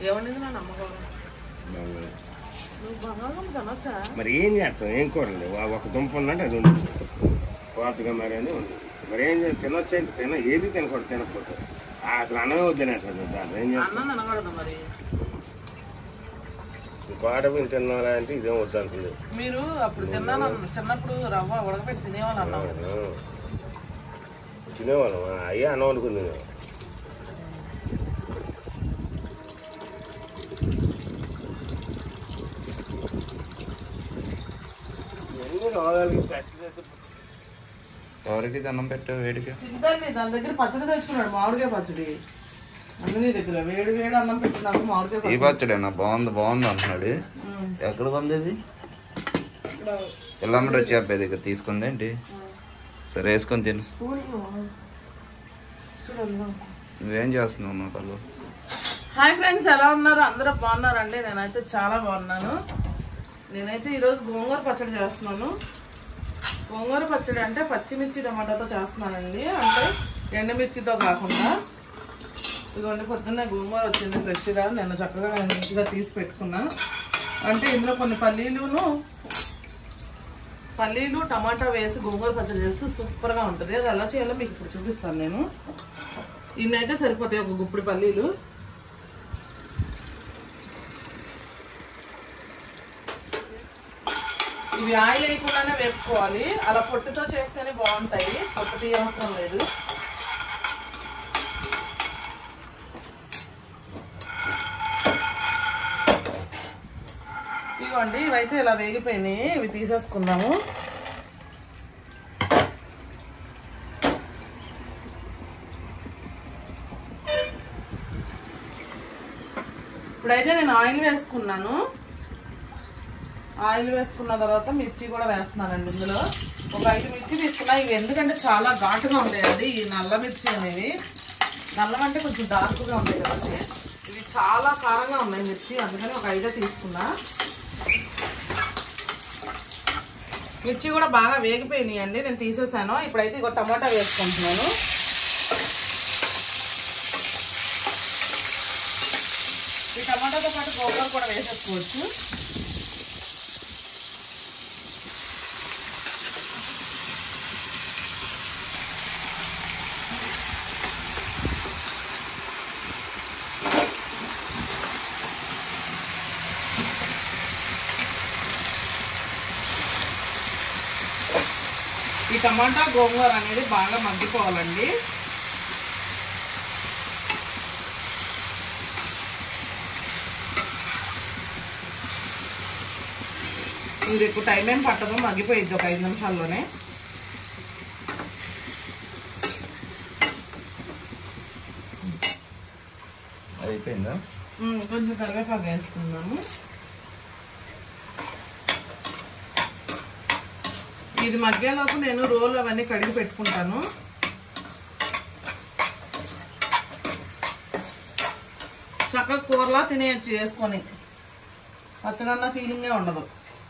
ఏమండింది నా నమ్మకం నువ్వు బంగాళదుంప తినొచ్చా మరి ఏం చేస్తాం ఏం కూరలు ఒక దుంప ఉందంటే అది ఉంది కోతగా మరి అని ఉంది మరి ఏం చేస్తాం తినొచ్చు అంటే తిన ఏది తినకూడదు తినకపోతే ఆ, అసలు అన్నమే వద్దినట్టు దాన్ని ఏం చేస్తాం అన్నం తినకూడదు మరి పాడబిని తినాలా అంటే ఇదేం వద్దంటుంది మీరు అప్పుడు తిన్నాను అన్న- చిన్నప్పుడు రవ్వ ఉడకబెట్టి తినేవాళ్ళు అన్నాం తినేవాళ్ళం అయ్యా అన్నం అనుకుంది ఎన్ని రోగాలకి టెస్ట్ చేసి ఎవరికి దండం పెట్టావు వేడిగా చింతండి దాని దగ్గర పచ్చడి తెచ్చుకున్నాడు మామిడికాయ పచ్చడి అన్ని దగ్గర వేడి వేడి అన్నం పెట్టినాక మామిడికాయ ఈ పచ్చడి పచ్చడేనా బాగుంది బాగుంది అంటున్నాడు ఉమ్. ఎక్కడ ఉంది ఇది ఇక్కడ పిల్లమ్మడి వచ్చి అబ్బాయి దగ్గర తీసుకుంది ఏంటి సరే వేసుకొని తిను స్కూల్లో చూడండి నువ్వేం చేస్తున్నావు నా కళ్ళు హాయ్ ఫ్రెండ్స్ ఎలా ఉన్నారు అందరూ బాగున్నారండి నేనైతే చాలా బాగున్నాను నేనైతే ఈరోజు గోంగూర పచ్చడి చేస్తున్నాను గోంగూర పచ్చడి అంటే పచ్చిమిర్చి టమాటాతో చేస్తున్నానండి అంటే ఎండుమిర్చితో కాకుండా ఇదిగోండి పొద్దున్నే గోంగూర వచ్చింది ఫ్రెష్గా నేను చక్కగా నేను నీట్గా తీసి పెట్టుకున్నా అంటే ఇందులో కొన్ని పల్లీలును పల్లీలు టమాటా వేసి గోంగూర పచ్చడి చేస్తే సూపర్గా ఉంటుంది అది ఎలా చేయాలో మీకు ఇప్పుడు చూపిస్తాను నేను ఇన్నైతే సరిపోతాయి ఒక గుప్పుడు పల్లీలు ఇవి ఆయిల్ వేయకుండానే వేపుకోవాలి అలా పొట్టుతో చేస్తేనే బాగుంటాయి పొట్టు తీయవసరం లేదు ఇవ్వండి ఇవైతే ఇలా వేగిపోయినాయి ఇవి తీసేసుకుందాము ఇప్పుడైతే నేను ఆయిల్ వేసుకున్నాను ఆయిల్ వేసుకున్న తర్వాత మిర్చి కూడా వేస్తున్నానండి ఇందులో ఒక ఐదు మిర్చి తీసుకున్నా ఇవి ఎందుకంటే చాలా ఘాటుగా ఉంటాయండి ఈ నల్ల మిర్చి అనేవి నల్లం అంటే కొంచెం డార్క్గా ఉంటాయి కదండి ఇవి చాలా కారంగా ఉన్నాయి మిర్చి అందుకని ఒక ఐదే తీసుకున్నా మిర్చి కూడా బాగా వేగిపోయినాయి అండి నేను తీసేసాను ఇప్పుడైతే ఇగో టమాటా వేసుకుంటున్నాను ఈ టమాటాతో పాటు గోంగూర కూడా వేసేసుకోవచ్చు ఈ టమాటా గోంగూర అనేది బాగా మగ్గిపోవాలండి ఇది ఎక్కువ టైం ఏం పట్టదు మగ్గిపోయిద్ది ఒక ఐదు నిమిషాల్లోనే అయిపోయిందా ఉమ్, కొంచెం కరివేపాకు వేసుకుందాము ఇది మగ్గేలోపు నేను రోల్ అవన్నీ కడిగి పెట్టుకుంటాను చక్కగా కూరలా తినేయచ్చు వేసుకొని పచ్చడన్న ఫీలింగే ఉండదు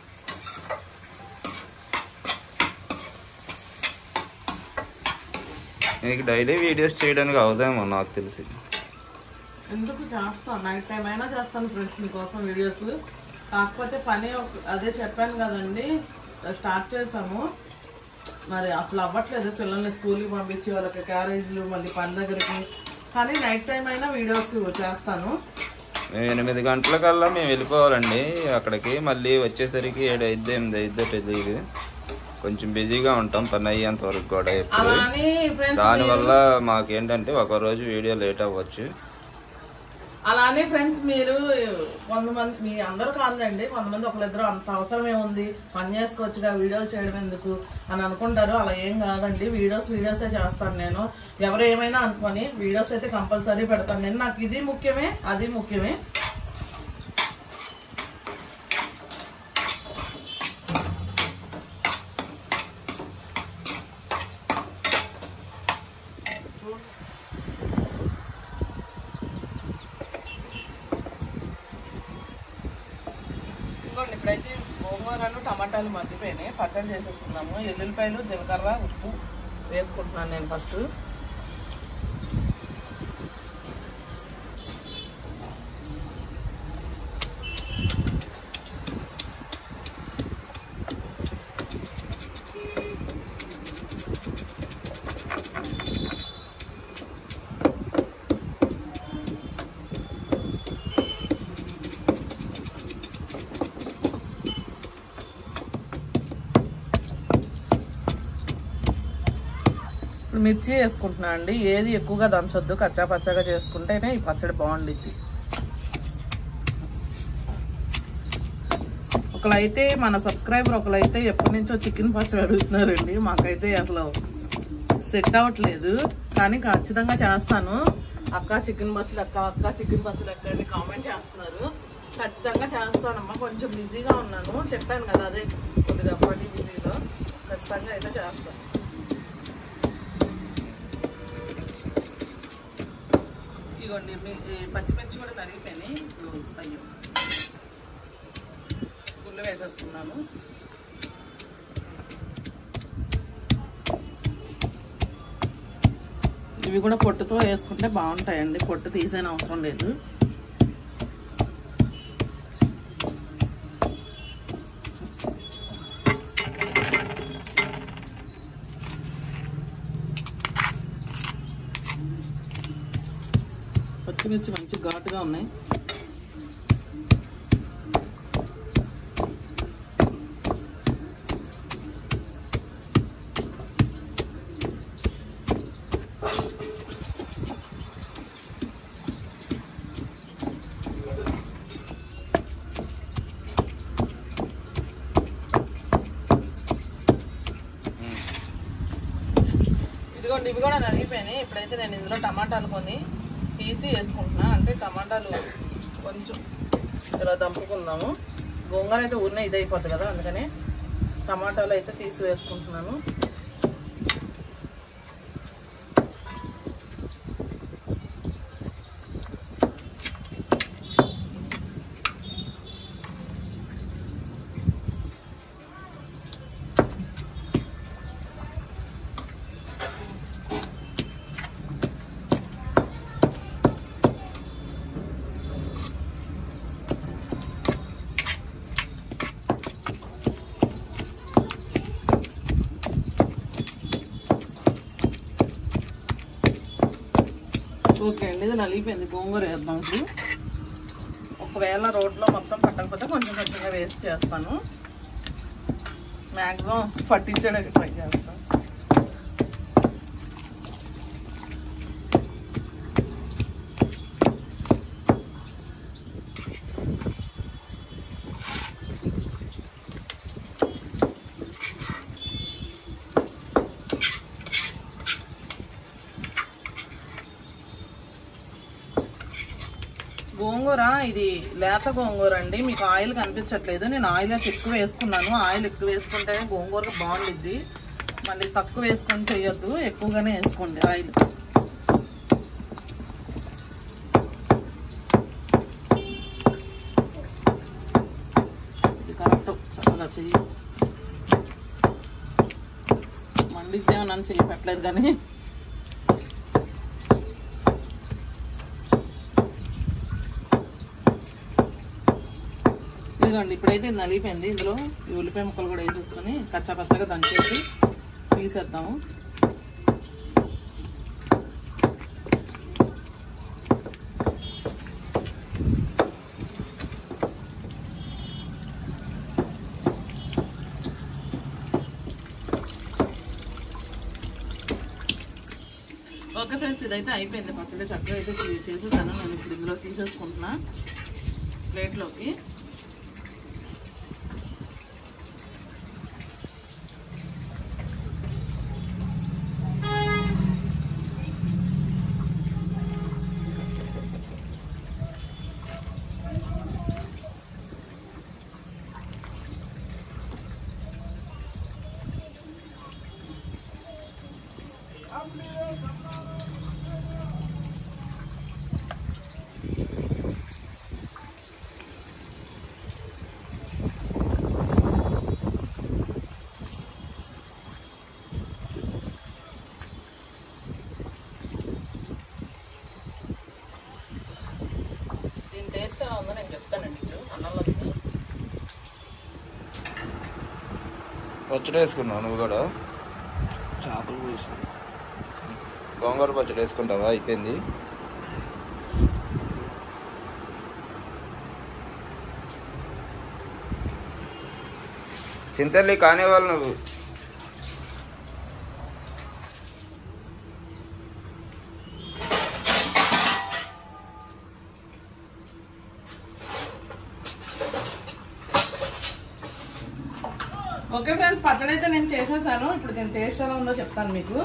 నీకు డైలీ వీడియోస్ చేయడానికి అవుదేమో నాకు తెలిసి ఎందుకు చేస్తాను నైట్ టైం అయినా చేస్తాను ఫ్రెండ్స్ మీకోసం వీడియోస్ కాకపోతే పని ఒక- అదే చెప్పాను కదండి స్టార్ట్ చేసాము మరి అసలు అవ్వట్లేదు పిల్లల్ని స్కూల్కి పంపించి వాళ్ళకి క్యారేజ్లు మళ్ళీ పని దగ్గరికి కానీ నైట్ టైం అయినా వీడియోస్ చేస్తాను మేము ఎనిమిది గంటలకల్లా మేము వెళ్ళిపోవాలండి అక్కడికి మళ్ళీ వచ్చేసరికి ఏడు ఐదు ఎనిమిది ఐదో తెలియదు కొంచెం బిజీగా ఉంటాం పని అయ్యేంత వరకు కూడా ఎప్పుడు అలా అని ఫ్రెండ్స్ దానివల్ల మాకేంటంటే ఒక రోజు వీడియో లేట్ అవ్వచ్చు అలా అని ఫ్రెండ్స్ మీరు కొంతమంది మీ అందరూ కాదండి కొంతమంది ఒకరిద్దరు అంత అవసరం ఏముంది పని చేసుకోవచ్చుగా వీడియోలు చేయడం ఎందుకు అని అనుకుంటారు అలా ఏం కాదండి వీడియోస్ వీడియోసే చేస్తాను నేను ఎవరు ఏమైనా అనుకొని వీడియోస్ అయితే కంపల్సరీ పెడతాను నేను నాకు ఇది ముఖ్యమే అది ముఖ్యమే ఇంకోండి ఇప్పుడైతే గోంగూరలు టమాటాలు మగ్గిపోయినాయి పచ్చడి చేసేసుకున్నాము ఎల్లుల్లిపాయలు జీలకర్ర ఉప్పు వేసుకుంటున్నాను నేను ఫస్ట్ ఇప్పుడు మిర్చి వేసుకుంటున్నా అండి ఏది ఎక్కువగా దంచొద్దు కచ్చా పచ్చగా చేసుకుంటేనే ఈ పచ్చడి బాగుండిద్ది ఒకలైతే మన సబ్స్క్రైబర్ ఒకలైతే ఎప్పటి నుంచో చికెన్ పచ్చడి అడుగుతున్నారండి మాకైతే అసలు సెట్ అవ్వట్లేదు కానీ ఖచ్చితంగా చేస్తాను అక్క చికెన్ పచ్చడి అక్క అక్క చికెన్ పచ్చడి అక్క అని కామెంట్ చేస్తున్నారు ఖచ్చితంగా చేస్తానమ్మా కొంచెం బిజీగా ఉన్నాను చెప్పాను కదా అదే కొద్దిగా పని బిజీలో ఖచ్చితంగా అయితే చేస్తాను ఇదిగోండి మీ ఈ పచ్చిమిర్చి కూడా తరిగిపోయినాయి ఇప్పుడు అయ్యో గుళ్ళు వేసేసుకున్నాను ఇవి కూడా పొట్టుతో వేసుకుంటే బాగుంటాయండి పొట్టు తీసేన అవసరం లేదు పచ్చిమిర్చి మంచి ఘాటుగా ఉన్నాయి ఇదిగోండి ఇవి కూడా నలిగిపోయినాయి ఇప్పుడైతే నేను ఇందులో టమాటాలు కొని తీసి వేసుకుంటున్నా అంటే టమాటాలు కొంచెం ఇలా దంపుకుందాము గోంగూర అయితే ఊరినే ఇది అయిపోద్ది కదా అందుకని టమాటాలు అయితే తీసి వేసుకుంటున్నాను ఓకే అండి ఇది నలిగిపోయింది గోంగూర వేద్దాం ఇప్పుడు ఒకవేళ రోడ్లో మొత్తం పట్టకపోతే కొంచెం కొంచెంగా వేస్ట్ చేస్తాను మ్యాక్సిమం పట్టించడానికి ట్రై చేస్తాను గోంగూర ఇది లేత గోంగూర అండి మీకు ఆయిల్ కనిపించట్లేదు నేను ఆయిల్ అయితే ఎక్కువ వేసుకున్నాను ఆయిల్ ఎక్కువ వేసుకుంటేనే గోంగూర బాగుండిద్ది మళ్ళీ తక్కువ వేసుకొని చేయొద్దు ఎక్కువగానే వేసుకోండి ఆయిల్ ఇది కరెక్ట్ చక్కగా చెయ్యి మండిద్దేమో నన్ను చెయ్యి పెట్టలేదు కానీ ఇదిగోండి ఇప్పుడైతే ఇది నలిగిపోయింది ఇందులో ఈ ఉల్లిపాయ ముక్కలు కూడా వేసేసుకొని కచ్చా పచ్చగా దంచేసి తీసేద్దాము ఓకే ఫ్రెండ్స్ ఇదైతే అయిపోయింది పచ్చడి చక్కగా అయితే చే- చేసేసాను నేను ఇప్పుడు ఇందులో తీసేసుకుంటున్నా ప్లేట్లోకి దీని టేస్ట్ ఎలా ఉందో నేను చెప్తానండి ఇప్పుడు అన్నంలో తిని పచ్చడి వేసుకున్నావు నువ్వు కూడా చేపలు పోసి గోంగూర పచ్చడి వేసుకుంటావా అయిపోయింది చింతల్లి కానివ్వాలి నువ్వు ఓకే ఫ్రెండ్స్ పచ్చడి అయితే నేను చేసేసాను ఇప్పుడు దీని టేస్ట్ ఎలా ఉందో చెప్తాను మీకు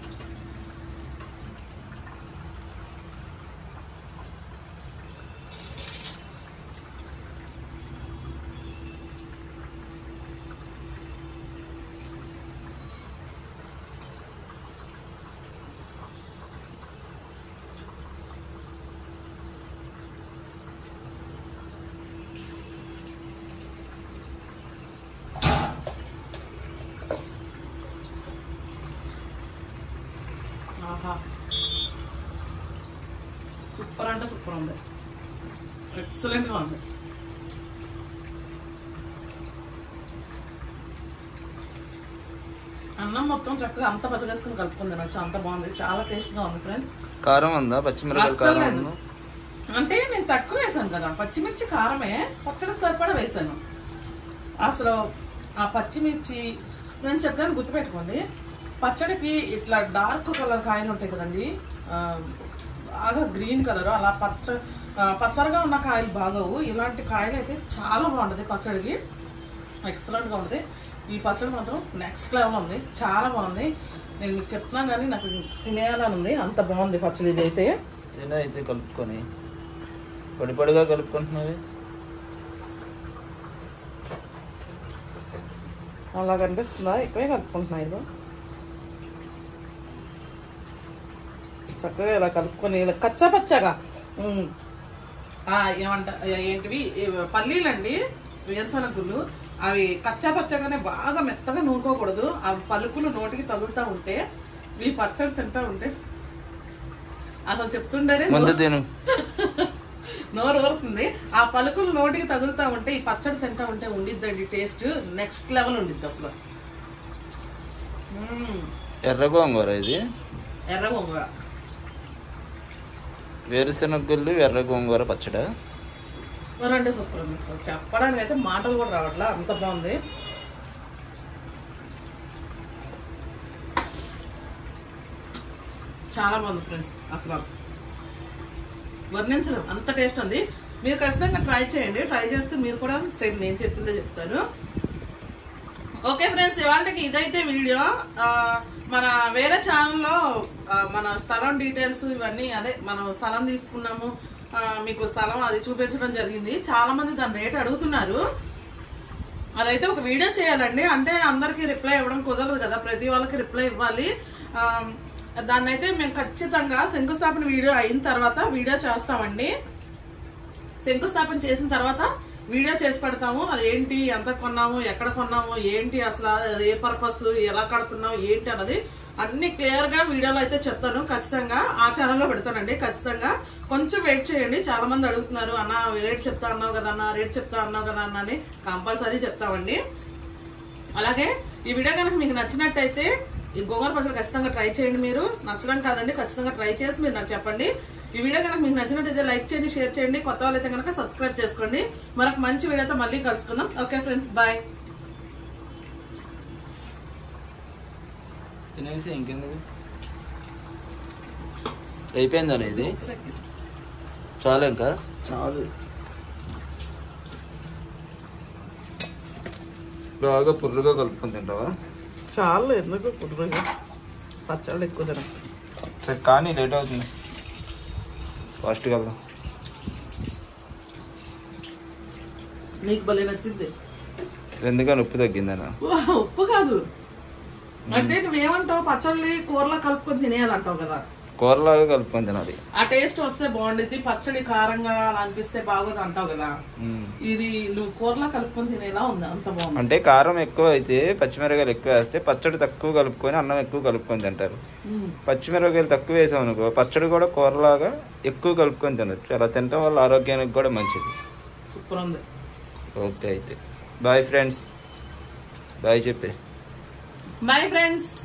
ఆహా సూపర్ అంటే సూపర్ ఉంది ఎక్సలెంట్గా ఉంది అన్నం మొత్తం చక్కగా అంత పచ్చడేసుకుని కలుపుకుంది నాకు అంత బాగుంది చాలా టేస్ట్గా ఉంది ఫ్రెండ్స్ కారం ఉందా పచ్చిమిరపకాయలు కారం అస్సలు ఉందా అంటే నేను తక్కువ వేసాను కదా పచ్చిమిర్చి కారమే పచ్చడికి సరిపడా వేసాను అసలు ఆ పచ్చిమిర్చి ఫ్రెండ్స్ ఎప్పుడైనా గుర్తుపెట్టుకోండి పచ్చడికి ఇట్లా డార్క్ కలర్ కాయలు ఉంటాయి కదండి ఆ, బాగా గ్రీన్ కలర్ అలా పచ్చ ఆ, పసరగా ఉన్న కాయలు బాగోవు ఇలాంటి కాయలు అయితే చాలా బాగుంటుంది పచ్చడికి ఎక్సలెంట్గా ఉంది ఈ పచ్చడి మాత్రం నెక్స్ట్ లెవెల్ ఉంది చాలా బాగుంది నేను మీకు చెప్తున్నాను కానీ నాకు తినేయాలని ఉంది అంత బాగుంది పచ్చడి ఇది అయితే తిన అయితే కలుపుకొని పొడి పొడిగా కలుపుకుంటున్నవి అలా కనిపిస్తుందా ఎక్కువే కలుపుకుంటున్నా ఇది చక్కగా ఇలా కలుపుకొని ఇలా కచ్చా పచ్చగా ఉమ్. ఆ, ఏమంట ఏంటివి ఇవి పల్లీలండి వేరుశనగుళ్ళు అవి కచ్చా పచ్చగానే బాగా మెత్తగా నూరుకోకూడదు ఆ పలుకులు నోటికి తగులుతూ ఉంటే ఈ పచ్చడి తింటా ఉంటే అసలు చెప్తుండేనే ముందు తిను నోరు ఊరుతుంది ఆ పలుకులు నోటికి తగులుతా ఉంటే ఈ పచ్చడి తింటా ఉంటే ఉండిద్దండి టేస్ట్ నెక్స్ట్ లెవెల్ ఉండిద్ది అసలు మ్మ్. ఎర్ర గోంగూర ఇది ఎర్ర గోంగూర వేరుశెనగ గుళ్ళు ఎర్ర గోంగూర పచ్చడా అంటే సూపర్ ఉంది అసలు చెప్పడానికి అయితే మాటలు కూడా రావట్లా అంత బాగుంది చాలా బాగుంది ఫ్రెండ్స్ అసలు వర్ణించడం అంత టేస్ట్ ఉంది మీరు ఖచ్చితంగా ట్రై చేయండి ట్రై చేస్తే మీరు కూడా సేమ్ నేను చెప్పిందే చెప్తారు ఓకే ఫ్రెండ్స్ ఇవాళకి ఇదైతే వీడియో ఆ, మన వేరే ఛానల్లో ఆ, మన స్థలం డీటెయిల్స్ ఇవన్నీ అదే మనం స్థలం తీసుకున్నాము ఆ, మీకు స్థలం అది చూపించడం జరిగింది చాలా మంది దాని రేట్ అడుగుతున్నారు అదైతే ఒక వీడియో చేయాలండి అంటే అందరికీ రిప్లై ఇవ్వడం కుదరదు కదా ప్రతి వాళ్ళకి రిప్లై ఇవ్వాలి ఆ, దాన్ని అయితే మేము ఖచ్చితంగా శంకుస్థాపన వీడియో అయిన తర్వాత వీడియో చేస్తామండి శంకుస్థాపన చేసిన తర్వాత వీడియో చేసి పెడతాము అది ఏంటి ఎంత కొన్నాము ఎక్కడ కొన్నాము ఏంటి అసలు అది ఏ పర్పస్ ఎలా కడుతున్నాము ఏంటి అన్నది అన్ని క్లియర్ గా వీడియోలో అయితే చెప్తాను ఖచ్చితంగా ఆ ఛానల్లో పెడతానండి ఖచ్చితంగా కొంచెం వెయిట్ చేయండి చాలా మంది అడుగుతున్నారు అన్న రేట్ చెప్తా అన్నావు కదా అన్న రేట్ చెప్తా అన్నావు కదా అన్న అని కంపల్సరీ చెప్తామండి అలాగే ఈ వీడియో కనుక మీకు నచ్చినట్టయితే ఈ గోంగూర పచ్చడి ఖచ్చితంగా ట్రై చేయండి మీరు నచ్చడం కాదండి ఖచ్చితంగా ట్రై చేసి మీరు నాకు చెప్పండి ఈ వీడియో కనుక మీకు నచ్చినట్టయితే లైక్ చేయండి షేర్ చేయండి కొత్త వాళ్ళైతే కనుక సబ్స్క్రైబ్ చేసుకోండి మరొక మంచి వీడియోతో మళ్ళీ కలుసుకుందాం ఓకే ఫ్రెండ్స్ బాయ్ తినేసి ఇంకెందుకు అయిపోయిందా ఇది చాలా ఇంకా చాలు బాగా పుర్రుగా కలుపుకొని తింటావా చాలు ఎందుకు కుదురుగా పచ్చళ్ళు ఎక్కువ తిన సరే కానీ లేట్ అవుతుంది ఫాస్ట్గా వెళ్దాం నీకు భలే నచ్చింది ఎందుకని ఉప్పు తగ్గిందనా వా, ఉప్పు కాదు అంటే నువ్వేమంటావు పచ్చళ్ళని కూరలో కలుపుకొని తినేయాలంటావు కదా కూరలాగా కలుపుకొని తినాలి ఆ టేస్ట్ వస్తే బాగుండిద్ది పచ్చడి కారంగా అలా అనిపిస్తే బాగోదు అంటావు కదా మ్మ్. ఇది నువ్వు కూరలో కలుపుకొని తినేలా ఉంది అంత బాగుంది అంటే కారం ఎక్కువ అయితే పచ్చిమిరకాయలు ఎక్కువ వేస్తే పచ్చడి తక్కువ కలుపుకొని అన్నం ఎక్కువ కలుపుకొని తింటారు మ్మ్. పచ్చిమిరపకాయలు తక్కువ వేసాం అనుకో పచ్చడి కూడా కూరలాగా ఎక్కువ కలుపుకొని తినచ్చు అలా తినటం వల్ల ఆరోగ్యానికి కూడా మంచిది సూపర్ ఉంది ఓకే అయితే బాయ్ ఫ్రెండ్స్ బాయ్ చెప్పే బాయ్ ఫ్రెండ్స్